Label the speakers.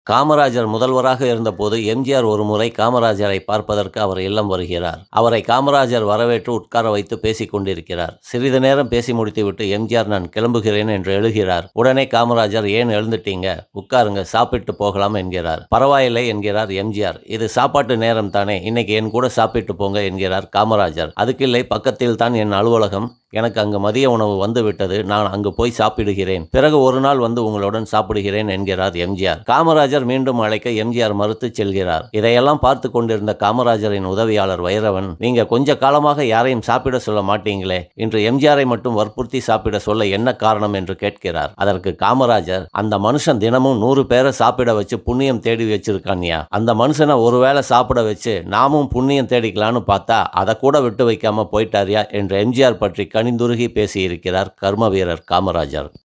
Speaker 1: காமராஜர் முதல்வராக இருந்தபோது எம்ஜிஆர் ஒருமுறை காமராஜரை பார்ப்பதற்கு அவர் இல்லம் வருகிறார் அவரை காமராஜர் வரவேற்று உட்கார வைத்து பேசிக் கொண்டிருக்கிறார் சிறிது நேரம் பேசி முடித்துவிட்டு எம்ஜிஆர் நான் கிளம்புகிறேன் என்று எழுகிறார் உடனே காமராஜர் ஏன் எழுந்துட்டீங்க உட்காருங்க சாப்பிட்டு போகலாம் என்கிறார் பரவாயில்லை என்கிறார் எம்ஜிஆர் இது சாப்பாட்டு நேரம் தானே இன்னைக்கு என் கூட சாப்பிட்டு போங்க என்கிறார் காமராஜர் அதுக்கில்லை பக்கத்தில் தான் என் அலுவலகம் எனக்கு அங்கு மதிய உணவு வந்து விட்டது நான் அங்கு போய் சாப்பிடுகிறேன் பிறகு ஒரு நாள் வந்து உங்களுடன் சாப்பிடுகிறேன் என்கிறார் எம்ஜிஆர் காமராஜர் மீண்டும் அழைக்க எம்ஜிஆர் மறுத்து செல்கிறார் இதையெல்லாம் பார்த்து கொண்டிருந்த காமராஜரின் உதவியாளர் வைரவன் நீங்க கொஞ்ச காலமாக யாரையும் சாப்பிட சொல்ல மாட்டீங்களே இன்று எம்ஜிஆரை மட்டும் வற்புறுத்தி சாப்பிட சொல்ல என்ன காரணம் என்று கேட்கிறார் அதற்கு காமராஜர் அந்த மனுஷன் தினமும் நூறு பேரை சாப்பிட வச்சு புண்ணியம் தேடி வச்சிருக்கான்யா அந்த மனுஷனை ஒருவேளை சாப்பிட வச்சு நாமும் புண்ணியம் தேடிக்கலான்னு பார்த்தா அதை கூட விட்டு வைக்காம போயிட்டாரியா என்று எம்ஜிஆர் பற்றி கனிந்துருகி பேசியிருக்கிறார் கர்ம வீரர் காமராஜர்